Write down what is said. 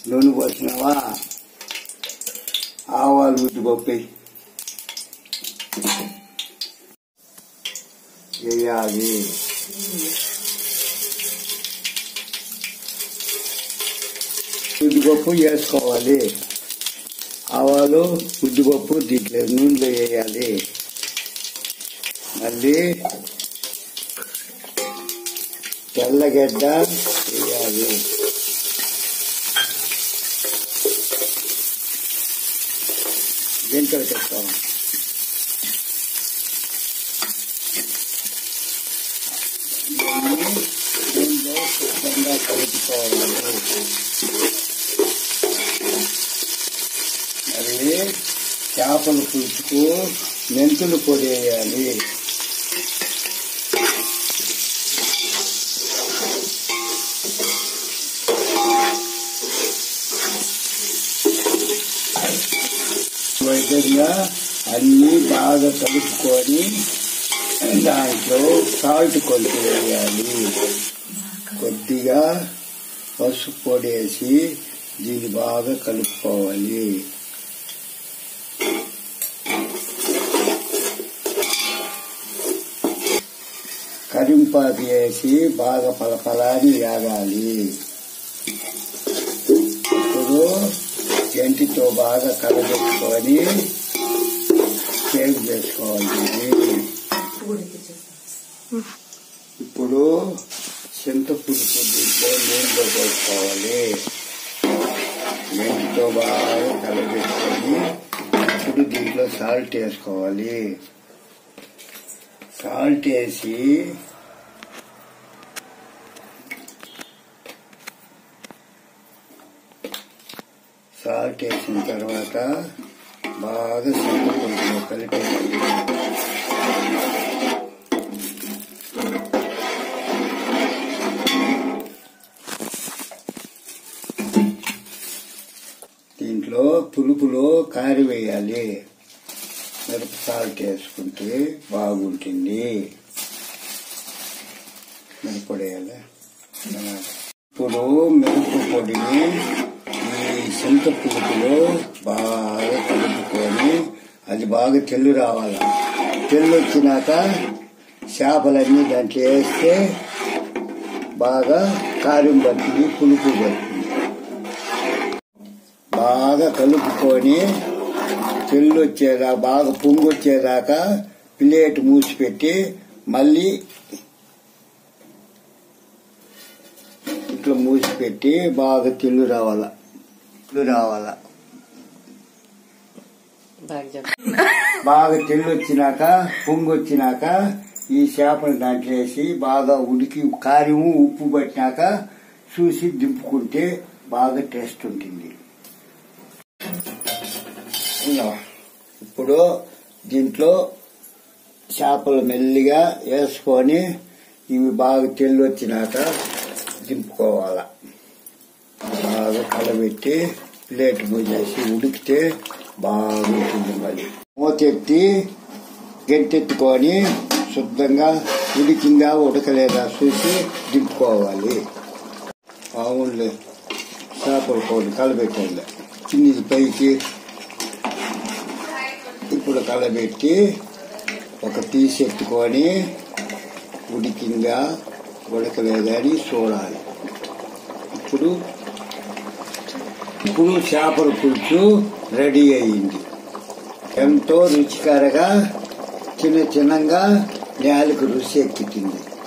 నూనె పోసినావా ఆవాలు ఉద్దిపప్పు వేయాలి ఉద్దిపప్పు వేసుకోవాలి ఆవాలు ఉద్దిపప్పు దీంట్లో నూనెలో వేయాలి మళ్ళీ తెల్లగడ్డ వేయాలి దీంట్లో చెప్తాం ఇవన్నీ నూనెలో శుభ్రంగా కలుపుకోవాలి మరి చేపల పులుసుకు మెంతులు పొడి వేయాలి ఈ విధంగా అన్ని బాగా కలుపుకొని దాంట్లో సాల్ట్ కొద్ది వేయాలి కొద్దిగా పసుపు పొడి వేసి దీన్ని బాగా కలుపుకోవాలి కరింపాకు వేసి బాగా పలపలాని వేగాలి ఇప్పుడు గంటితో బాగా కలబెట్టుకొని సేవ్ చేసుకోవాలి దీన్ని. ఇప్పుడు చింతపులుసు దీంట్లో నూనెలో పోసుకోవాలి నూనెతో బాగా కలబెట్టుకొని ఇప్పుడు దీంట్లో సాల్ట్ వేసుకోవాలి సాల్ట్ వేసి సాల్ట్ వేసిన తర్వాత బాగా చింతపులుసులో కలిపేయాలి దీంట్లో పులుపులో కారి వేయాలి మిరప సాల్ట్ వేసుకుంటే బాగుంటుంది మిరపొడి వేయాలి ఇప్పుడు మిరప పొడిని ఈ చింత పులుపులో బాగా కలుపుకొని అది బాగా తెల్లు రావాలి తెల్లు వచ్చినాక చేపలన్నీ దాంట్లో వేస్తే బాగా కారం పడుతుంది పులుపు పడుతుంది బాగా కలుపుకొని తెల్లు వచ్చేదాకా బాగా పొంగు వచ్చేదాకా ప్లేట్ మూసిపెట్టి మళ్ళీ ఇట్లా మూసిపెట్టి బాగా తెల్లు రావాల తెల్లు రావాల బాగా చెప్పు బాగా తెల్లు వచ్చినాక పొంగు వచ్చినాక ఈ చేపలు దాంట్లో వేసి బాగా ఉడికి కారము ఉప్పు పట్టినాక చూసి దింపుకుంటే బాగా టేస్ట్ ఉంటుంది ఇలా. ఇప్పుడు దీంట్లో చేపలు మెల్లిగా వేసుకొని ఇవి బాగా తెల్లు వచ్చినాక దింపుకోవాల బాగా కలబెట్టి ప్లేట్ మూసేసి ఉడికితే బాగుంటుంది మళ్ళీ మూతెత్తి గెంటెత్తుకొని శుద్ధంగా ఉడికిందా ఉడకలేదా చూసి దింపుకోవాలి అవునులే చేపల కోడి కలబెట్టండి చిన్నది పైకి ఇప్పుడు కలబెట్టి ఒక పీస్ ఎత్తుకొని ఉడికిందా ఉడకలేదా అని చూడాలి ఇప్పుడు ఇప్పుడు చేపల పులుసు రెడీ అయింది ఎంతో రుచికరగా చిన్న చిన్నగా నేలకు రుచి ఎక్కుతుంది